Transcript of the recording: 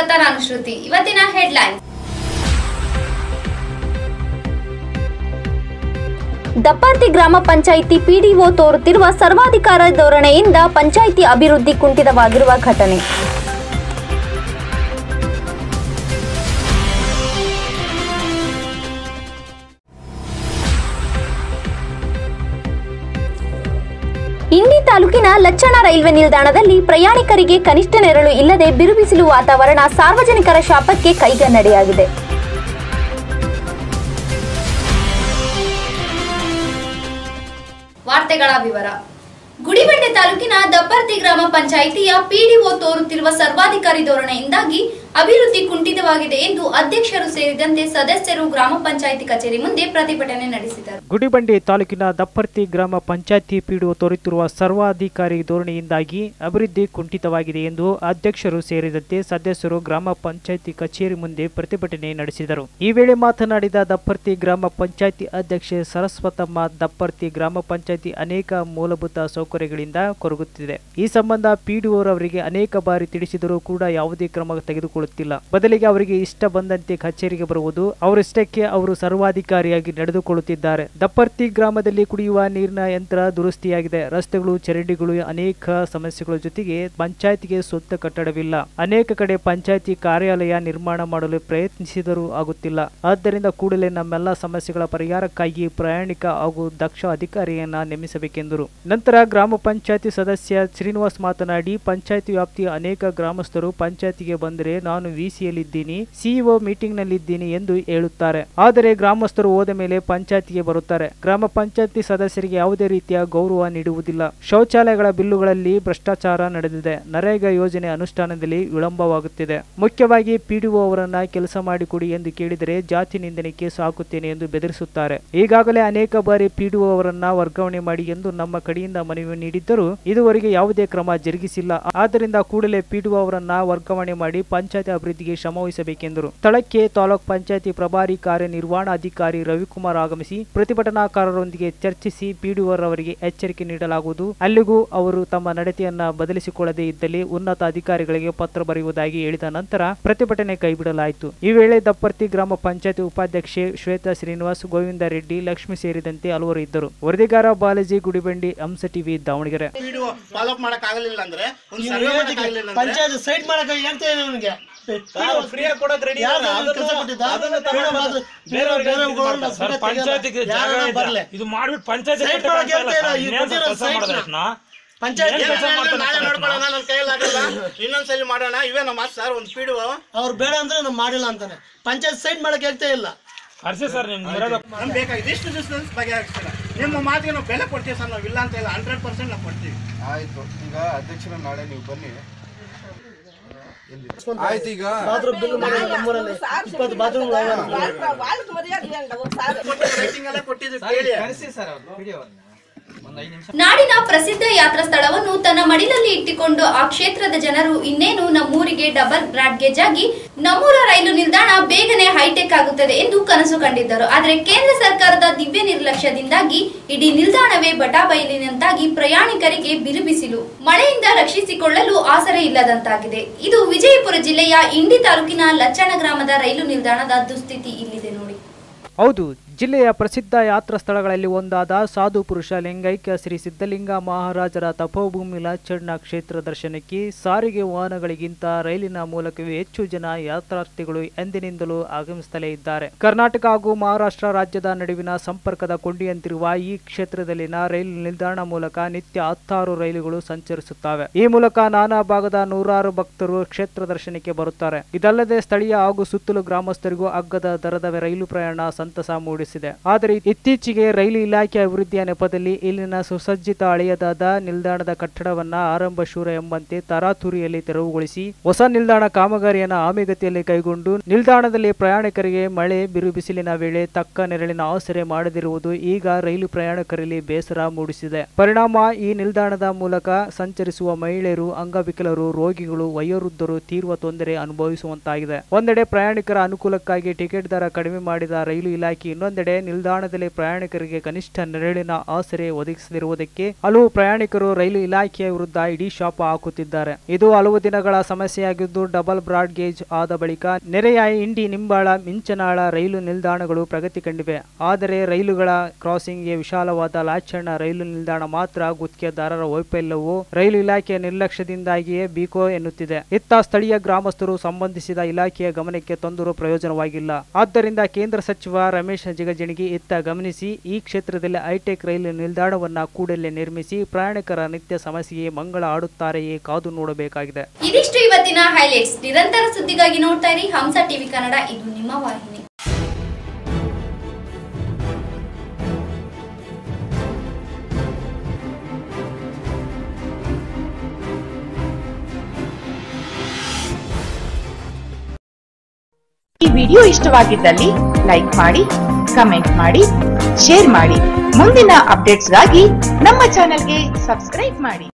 ಸ್ವಾಗತ ನಾನು ಶ್ರುತಿ ಇವತ್ತಿನ ಹೆಡ್ಲೈನ್ಸ್ ದಪ್ಪಾರ್ತಿ ಗ್ರಾಮ ಪಂಚಾಯಿತಿ ಪಿಡಿಒ ತೋರುತ್ತಿರುವ ಸರ್ವಾಧಿಕಾರ ಧೋರಣೆಯಿಂದ ಪಂಚಾಯಿತಿ ಅಭಿವೃದ್ಧಿ ಕುಂಠಿತವಾಗಿರುವ ಘಟನೆ ಇಂಡಿ ತಾಲೂಕಿನ ಲಚ್ಚಣ ರೈಲ್ವೆ ನಿಲ್ದಾಣದಲ್ಲಿ ಪ್ರಯಾಣಿಕರಿಗೆ ಕನಿಷ್ಠ ನೆರಳು ಇಲ್ಲದೆ ಬಿರುಬಿಸಿಲು ವಾತಾವರಣ ಸಾರ್ವಜನಿಕರ ಶಾಪಕ್ಕೆ ಕೈಗನ್ನಡಿಯಾಗಿದೆ ವಾರ್ತೆಗಳ ವಿವರ ಗುಡಿಬಂಡೆ ತಾಲೂಕಿನ ದಬ್ಬರ್ತಿ ಗ್ರಾಮ ಪಂಚಾಯಿತಿಯ ಪಿಡಿಒ ತೋರುತ್ತಿರುವ ಸರ್ವಾಧಿಕಾರಿ ಧೋರಣೆಯಿಂದಾಗಿ ಅಭಿವೃದ್ಧಿ ಕುಂಠಿತವಾಗಿದೆ ಎಂದು ಅಧ್ಯಕ್ಷರು ಸೇರಿದಂತೆ ಸದಸ್ಯರು ಗ್ರಾಮ ಪಂಚಾಯಿತಿ ಕಚೇರಿ ಮುಂದೆ ಪ್ರತಿಭಟನೆ ನಡೆಸಿದರು ಗುಡಿಬಂಡೆ ತಾಲೂಕಿನ ದಪ್ಪರ್ತಿ ಗ್ರಾಮ ಪಂಚಾಯತಿ ಪಿಡಿಒ ತೋರುತ್ತಿರುವ ಸರ್ವಾಧಿಕಾರಿ ಧೋರಣೆಯಿಂದಾಗಿ ಅಭಿವೃದ್ಧಿ ಕುಂಠಿತವಾಗಿದೆ ಎಂದು ಅಧ್ಯಕ್ಷರು ಸೇರಿದಂತೆ ಸದಸ್ಯರು ಗ್ರಾಮ ಪಂಚಾಯತಿ ಕಚೇರಿ ಮುಂದೆ ಪ್ರತಿಭಟನೆ ನಡೆಸಿದರು ಈ ವೇಳೆ ಮಾತನಾಡಿದ ದಪ್ಪರ್ತಿ ಗ್ರಾಮ ಪಂಚಾಯತಿ ಅಧ್ಯಕ್ಷೆ ಸರಸ್ವತಮ್ಮ ದಪ್ಪರ್ತಿ ಗ್ರಾಮ ಪಂಚಾಯತಿ ಅನೇಕ ಮೂಲಭೂತ ಸೌಕರ್ಯಗಳಿಂದ ಕೊರಗುತ್ತಿದೆ ಈ ಸಂಬಂಧ ಪಿಡಿಒರವರಿಗೆ ಅನೇಕ ಬಾರಿ ತಿಳಿಸಿದರೂ ಕೂಡ ಯಾವುದೇ ಕ್ರಮ ತೆಗೆದುಕೊಳ್ಳುತ್ತಿಲ್ಲ ಬದಲಿಗೆ ಅವರಿಗೆ ಇಷ್ಟ ಬಂದಂತೆ ಕಚೇರಿಗೆ ಬರುವುದು ಅವರಿಷ್ಟಕ್ಕೆ ಅವರು ಸರ್ವಾಧಿಕಾರಿಯಾಗಿ ನಡೆದುಕೊಳ್ಳುತ್ತಿದ್ದಾರೆ ದಪ್ಪರ್ತಿ ಗ್ರಾಮದಲ್ಲಿ ಕುಡಿಯುವ ನೀರಿನ ಯಂತ್ರ ದುರಸ್ತಿಯಾಗಿದೆ ರಸ್ತೆಗಳು ಚರಂಡಿಗಳು ಅನೇಕ ಸಮಸ್ಯೆಗಳ ಜೊತೆಗೆ ಪಂಚಾಯತಿಗೆ ಸ್ವಂತ ಕಟ್ಟಡವಿಲ್ಲ ಅನೇಕ ಕಡೆ ಪಂಚಾಯತಿ ಕಾರ್ಯಾಲಯ ನಿರ್ಮಾಣ ಮಾಡಲು ಪ್ರಯತ್ನಿಸಿದರೂ ಆಗುತ್ತಿಲ್ಲ ಆದ್ದರಿಂದ ಕೂಡಲೇ ನಮ್ಮೆಲ್ಲ ಸಮಸ್ಯೆಗಳ ಪರಿಹಾರಕ್ಕಾಗಿ ಪ್ರಯಾಣಿಕ ಹಾಗೂ ದಕ್ಷ ಅಧಿಕಾರಿಯನ್ನ ನೇಮಿಸಬೇಕೆಂದರು ನಂತರ ಗ್ರಾಮ ಪಂಚಾಯತಿ ಸದಸ್ಯ ಶ್ರೀನಿವಾಸ್ ಮಾತನಾಡಿ ಪಂಚಾಯತಿ ವ್ಯಾಪ್ತಿಯ ಅನೇಕ ಗ್ರಾಮಸ್ಥರು ಪಂಚಾಯತಿಗೆ ಬಂದರೆ ನಾನು ವಿಸಿಯಲ್ಲಿದ್ದೀನಿ ಸಿಇಒ ಮೀಟಿಂಗ್ ನಲ್ಲಿದ್ದೀನಿ ಎಂದು ಹೇಳುತ್ತಾರೆ ಆದರೆ ಗ್ರಾಮಸ್ಥರು ಹೋದ ಮೇಲೆ ಪಂಚಾಯತಿಗೆ ಬರುತ್ತಾರೆ ಗ್ರಾಮ ಪಂಚಾಯತಿ ಸದಸ್ಯರಿಗೆ ಯಾವುದೇ ರೀತಿಯ ಗೌರವ ನೀಡುವುದಿಲ್ಲ ಶೌಚಾಲಯಗಳ ಬಿಲ್ಲುಗಳಲ್ಲಿ ಭ್ರಷ್ಟಾಚಾರ ನಡೆದಿದೆ ನರೇಗಾ ಯೋಜನೆ ಅನುಷ್ಠಾನದಲ್ಲಿ ವಿಳಂಬವಾಗುತ್ತಿದೆ ಮುಖ್ಯವಾಗಿ ಪಿಡಿಒ ಅವರನ್ನ ಕೆಲಸ ಮಾಡಿಕೊಡಿ ಎಂದು ಕೇಳಿದರೆ ಜಾತಿ ನಿಂದನೆ ಕೇಸು ಹಾಕುತ್ತೇನೆ ಎಂದು ಬೆದರಿಸುತ್ತಾರೆ ಈಗಾಗಲೇ ಅನೇಕ ಬಾರಿ ಪಿಡಿಒ ಅವರನ್ನ ವರ್ಗಾವಣೆ ಮಾಡಿ ಎಂದು ನಮ್ಮ ಕಡೆಯಿಂದ ಮನವಿ ನೀಡಿದ್ದರೂ ಇದುವರೆಗೆ ಯಾವುದೇ ಕ್ರಮ ಜರುಗಿಸಿಲ್ಲ ಆದ್ದರಿಂದ ಕೂಡಲೇ ಪಿಡಿಒ ಅವರನ್ನ ವರ್ಗಾವಣೆ ಮಾಡಿ ಪಂಚಾಯತಿ ಅಭಿವೃದ್ಧಿಗೆ ಶ್ರಮವಹಿಸಬೇಕೆಂದರು ಸ್ಥಳಕ್ಕೆ ತಾಲೂಕ್ ಪಂಚಾಯತಿ ಪ್ರಭಾರಿ ಕಾರ್ಯನಿರ್ವಹಣಾಧಿಕಾರಿ ರವಿಕುಮಾರ್ ಆಗಮಿಸಿ ಪ್ರತಿಭಟನಾಕಾರರೊಂದಿಗೆ ಚರ್ಚಿಸಿ ಪಿಡಿಒ ರವರಿಗೆ ಎಚ್ಚರಿಕೆ ನೀಡಲಾಗುವುದು ಅಲ್ಲಿಗೂ ಅವರು ತಮ್ಮ ನಡತೆಯನ್ನ ಬದಲಿಸಿಕೊಳ್ಳದೇ ಇದ್ದಲ್ಲಿ ಉನ್ನತ ಅಧಿಕಾರಿಗಳಿಗೆ ಪತ್ರ ಬರೆಯುವುದಾಗಿ ಹೇಳಿದ ನಂತರ ಪ್ರತಿಭಟನೆ ಕೈಬಿಡಲಾಯಿತು ಈ ವೇಳೆ ದಪ್ಪರ್ತಿ ಗ್ರಾಮ ಪಂಚಾಯತಿ ಉಪಾಧ್ಯಕ್ಷೆ ಶ್ವೇತಾ ಶ್ರೀನಿವಾಸ್ ಗೋವಿಂದ ರೆಡ್ಡಿ ಲಕ್ಷ್ಮಿ ಸೇರಿದಂತೆ ಹಲವರು ಇದ್ದರು ವರದಿಗಾರ Balaji Gudibande Hamsa TV Davanagere video follow up ಮಾಡಕ್ ಆಗಲಿಲ್ಲ ಅಂದ್ರೆ ಒಂದು ಸರ್ವೆ ಮಾಡಕ್ ಆಗಲಿಲ್ಲ ಅಂದ್ರೆ ಪಂಚಾಯತ್ ಸೈಟ್ ಮಾಡಕ್ ಹೇಳ್ತಾ ಇದೆ ಅವನಿಗೆ ಫ್ರೀಯಾಗಿ ಕೊಡಕ್ ರೆಡಿ ಯಾರು ಕೆಲಸ ಕೊಟ್ಟಿದ್ದ ಬೇರೆ ಮಾತ್ರ- ಬೇರೆ ಬೇರೆ ಗೋರ್ನ ಸುಮ್ಮನೆ ಪಂಚಾಯತಿಗೆ ತೆಗೆಯಲ್ಲ. ಜಾಗ ಯಾರನ್ನ ಇದೆ. ಬರ್ಲೆ ಇದು ಮಾಡ್ಬಿಟ್ಟು ಪಂಚಾಯತ್ ಸೈಟ್ ಮಾಡಕ್ ಹೇಳ್ತಾ ಇಲ್ಲ, ಈ ಕೊಟ್ಟಿರೋ ಸೈಟ್ನ. ಪಂಚಾಯತ್ ಏನ್ ಕೆಲ್ಸ ಮಾಡ್ತಾನೆ ನಾಳೆ ಸರ್ ನೋಡ್ಕೊಳ್ಳೋಣ ನನ್ನ ಕೈಯಲ್ಲಿ ಆಗಲ್ಲ ಇನ್ನೊಂದ್ಸಲಿ ಮಾಡೋಣ ಇವೇ ನಮ್ಮ ಸರ್ ಒಂದು ಪಿಡುವ ಅವ್ರು ಬೇಡ ಅಂದ್ರೆ ನಾವು ಮಾಡಿಲ್ಲ ಅಂತಾನೆ ಪಂಚಾಯತ್ ಸೈಟ್ ಮಾಡಕ್ ಹೇಳ್ತಾ ಇಲ್ಲ ಹರ್ಷಿ ಸರ್ ನಿಮ್ಗೆ ಇರೋದು ನಮ್ಗೆ ಬೇಕಾಗಿದೆ ಇಷ್ಟು ದಿವಸ ಬಗೆಹರಿಸ್ತೀರ ನಿಮ್ಮ ಮಾತಿಗೆ ನಾವು ಬೆಲೆ ಕೊಡ್ತೀವಿ ಸರ್ ನಾವು ಇಲ್ಲ ಅಂತ ಇಲ್ಲ ಹಂಡ್ರೆಡ್ ಪರ್ಸೆಂಟ್ ನಾವು ಕೊಡ್ತೀವಿ ಆಯ್ತು ಈಗ ಅಧ್ಯಕ್ಷರ ನಾಳೆ ನೀವು ಬನ್ನಿ ಆಯ್ತು ಈಗ ಬಾತ್ರೂಮ್ ಬಿಲ್ ಮಾಡಿ ನಮ್ಮೂರಲ್ಲಿ ಇಪ್ಪತ್ತು ಬಾತ್ರೂಮ್ ರೈಟಿಂಗ್ ಎಲ್ಲ ಕೊಟ್ಟಿದ್ದೀವಿ ಕೇಳಿ ನಾಡಿನ ಪ್ರಸಿದ್ಧ ಯಾತ್ರಾ ಸ್ಥಳವನ್ನು ತನ್ನ ಮಡಿಲಲ್ಲಿ ಇಟ್ಟುಕೊಂಡು ಆ ಕ್ಷೇತ್ರದ ಜನರು ಇನ್ನೇನು ನಮ್ಮೂರಿಗೆ ಡಬಲ್ ಬ್ರಾಡ್ಗೇಜ್ ಆಗಿ ನಮ್ಮೂರ ರೈಲು ನಿಲ್ದಾಣ ಬೇಗನೆ ಹೈಟೆಕ್ ಆಗುತ್ತದೆ ಎಂದು ಕನಸು ಕಂಡಿದ್ದರು ಆದರೆ ಕೇಂದ್ರ ಸರ್ಕಾರದ ದಿವ್ಯ ನಿರ್ಲಕ್ಷ್ಯದಿಂದಾಗಿ ಇಡೀ ನಿಲ್ದಾಣವೇ ಬಟಾಬಯಲಿನಂತಾಗಿ ಪ್ರಯಾಣಿಕರಿಗೆ ಬಿರುಬಿಸಿಲು ಮಳೆಯಿಂದ ರಕ್ಷಿಸಿಕೊಳ್ಳಲು ಆಸರೆ ಇಲ್ಲದಂತಾಗಿದೆ ಇದು ವಿಜಯಪುರ ಜಿಲ್ಲೆಯ ಇಂಡಿ ತಾಲೂಕಿನ ಲಚ್ಚಣ ಗ್ರಾಮದ ರೈಲು ನಿಲ್ದಾಣದ ದುಸ್ಥಿತಿ ಇಲ್ಲಿದೆ ನೋಡಿ ಹೌದು ಜಿಲ್ಲೆಯ ಪ್ರಸಿದ್ಧ ಯಾತ್ರಾ ಸ್ಥಳಗಳಲ್ಲಿ ಒಂದಾದ ಸಾಧು ಪುರುಷ ಲಿಂಗೈಕ್ಯ ಶ್ರೀ ಸಿದ್ಧಲಿಂಗ ಮಹಾರಾಜರ ತಪೋಭೂಮಿ ಲಚ್ಚಣ್ಣ ಕ್ಷೇತ್ರ ದರ್ಶನಕ್ಕೆ ಸಾರಿಗೆ ವಾಹನಗಳಿಗಿಂತ ರೈಲಿನ ಮೂಲಕವೇ ಹೆಚ್ಚು ಜನ ಯಾತ್ರಾರ್ಥಿಗಳು ಎಂದಿನಿಂದಲೂ ಆಗಮಿಸುತ್ತಲೇ ಇದ್ದಾರೆ ಕರ್ನಾಟಕ ಹಾಗೂ ಮಹಾರಾಷ್ಟ್ರ ರಾಜ್ಯದ ನಡುವಿನ ಸಂಪರ್ಕದ ಕೊಂಡಿಯಂತಿರುವ ಈ ಕ್ಷೇತ್ರದಲ್ಲಿನ ರೈಲು ನಿಲ್ದಾಣ ಮೂಲಕ ನಿತ್ಯ ಹತ್ತಾರು ರೈಲುಗಳು ಸಂಚರಿಸುತ್ತವೆ ಈ ಮೂಲಕ ನಾನಾ ಭಾಗದ ನೂರಾರು ಭಕ್ತರು ಕ್ಷೇತ್ರ ದರ್ಶನಕ್ಕೆ ಬರುತ್ತಾರೆ ಇದಲ್ಲದೆ ಸ್ಥಳೀಯ ಹಾಗೂ ಸುತ್ತಲೂ ಗ್ರಾಮಸ್ಥರಿಗೂ ಅಗ್ಗದ ದರದ ರೈಲು ಪ್ರಯಾಣ ಸಂತಸ ಮೂಡಿಸಿದೆ ಆದರೆ ಇತ್ತೀಚೆಗೆ ರೈಲು ಇಲಾಖೆ ಅಭಿವೃದ್ಧಿಯ ನೆಪದಲ್ಲಿ ಇಲ್ಲಿನ ಸುಸಜ್ಜಿತ ಹಳೆಯದಾದ ನಿಲ್ದಾಣದ ಕಟ್ಟಡವನ್ನ ಆರಂಭ ಶೂರ ಎಂಬಂತೆ ತರಾತುರಿಯಲ್ಲಿ ತೆರವುಗೊಳಿಸಿ ಹೊಸ ನಿಲ್ದಾಣ ಕಾಮಗಾರಿಯನ್ನು ಆಮೆಗತಿಯಲ್ಲಿ ಕೈಗೊಂಡು ನಿಲ್ದಾಣದಲ್ಲಿ ಪ್ರಯಾಣಿಕರಿಗೆ ಮಳೆ ಬಿರು ಬಿಸಿಲಿನ ವೇಳೆ ತಕ್ಕ ನೆರಳಿನ ಆಸರೆ ಮಾಡದಿರುವುದು ಈಗ ರೈಲು ಪ್ರಯಾಣಿಕರಲ್ಲಿ ಬೇಸರ ಮೂಡಿಸಿದೆ ಪರಿಣಾಮ ಈ ನಿಲ್ದಾಣದ ಮೂಲಕ ಸಂಚರಿಸುವ ಮಹಿಳೆಯರು ಅಂಗವಿಕಲರು ರೋಗಿಗಳು ವಯೋವೃದ್ಧರು ತೀವ್ರ ತೊಂದರೆ ಅನುಭವಿಸುವಂತಾಗಿದೆ ಒಂದೆಡೆ ಪ್ರಯಾಣಿಕರ ಅನುಕೂಲಕ್ಕಾಗಿ ಟಿಕೆಟ್ ದರ ಕಡಿಮೆ ಮಾಡಿದ ರೈಲು ಇಲಾಖೆ ಇನ್ನೊಂದೆಡೆ ಇನ್ನೊಂದೆಡೆ ನಿಲ್ದಾಣದಲ್ಲಿ ಪ್ರಯಾಣಿಕರಿಗೆ ಕನಿಷ್ಠ ನೆರಳಿನ ಆಸರೆ ಒದಗಿಸದಿರುವುದಕ್ಕೆ ಹಲವು ಪ್ರಯಾಣಿಕರು ರೈಲು ಇಲಾಖೆಯ ವಿರುದ್ಧ ಇಡೀ ಶಾಪ ಹಾಕುತ್ತಿದ್ದಾರೆ ಇದು ಹಲವು ದಿನಗಳ ಸಮಸ್ಯೆಯಾಗಿದ್ದು ಡಬಲ್ ಬ್ರಾಡ್ ಗೇಜ್ ಆದ ಬಳಿಕ ನೆರೆಯ ಇಂಡಿ ನಿಂಬಾಳ ಮಿಂಚನಾಳ ರೈಲು ನಿಲ್ದಾಣಗಳು ಪ್ರಗತಿ ಕಂಡಿವೆ ಆದರೆ ರೈಲುಗಳ ಕ್ರಾಸಿಂಗ್ಗೆ ವಿಶಾಲವಾದ ಲಾಚಣ್ಣ ರೈಲು ನಿಲ್ದಾಣ ಮಾತ್ರ ಗುತ್ತಿಗೆದಾರರ ವೈಫಲ್ಯವು ರೈಲು ಇಲಾಖೆಯ ನಿರ್ಲಕ್ಷ್ಯದಿಂದಾಗಿಯೇ ಬೀಕೋ ಎನ್ನುತ್ತಿದೆ ಇತ್ತ ಸ್ಥಳೀಯ ಗ್ರಾಮಸ್ಥರು ಸಂಬಂಧಿಸಿದ ಇಲಾಖೆಯ ಗಮನಕ್ಕೆ ತಂದರೂ ಪ್ರಯೋಜನವಾಗಿಲ್ಲ ಆದ್ದರಿಂದ ಕೇಂದ್ರ ಸಚಿವ ರಮೇಶ್ ಜಿಗಜಿಣಗಿ ಇತ್ತ ಗಮನಿಸಿ ಈ ಕ್ಷೇತ್ರದಲ್ಲಿ ಹೈಟೆಕ್ ರೈಲು ನಿಲ್ದಾಣವನ್ನ ಕೂಡಲೇ ನಿರ್ಮಿಸಿ ಪ್ರಯಾಣಿಕರ ನಿತ್ಯ ಸಮಸ್ಯೆಗೆ ಮಂಗಳ ಆಡುತ್ತಾರೆಯೇ ಕಾದು ನೋಡಬೇಕಾಗಿದೆ ಇದಿಷ್ಟು ಇವತ್ತಿನ ಹೈಲೈಟ್ಸ್ ನಿರಂತರ ಸುದ್ದಿಗಾಗಿ ನೋಡ್ತಾ ಇರಿ ಹಂಸ ಟಿವಿ ಕನ್ನಡ ಇದು ನಿಮ್ಮ ವಾಹಿನಿ ಈ ವಿಡಿಯೋ ಇಷ್ಟವಾಗಿದ್ದಲ್ಲಿ ಲೈಕ್ ಮಾಡಿ ಕಮೆಂಟ್ ಮಾಡಿ ಶೇರ್ ಮಾಡಿ ಮುಂದಿನ ಅಪ್ಡೇಟ್ಸ್ಗಾಗಿ ನಮ್ಮ ಚಾನೆಲ್ಗೆ ಸಬ್ಸ್ಕ್ರೈಬ್ ಮಾಡಿ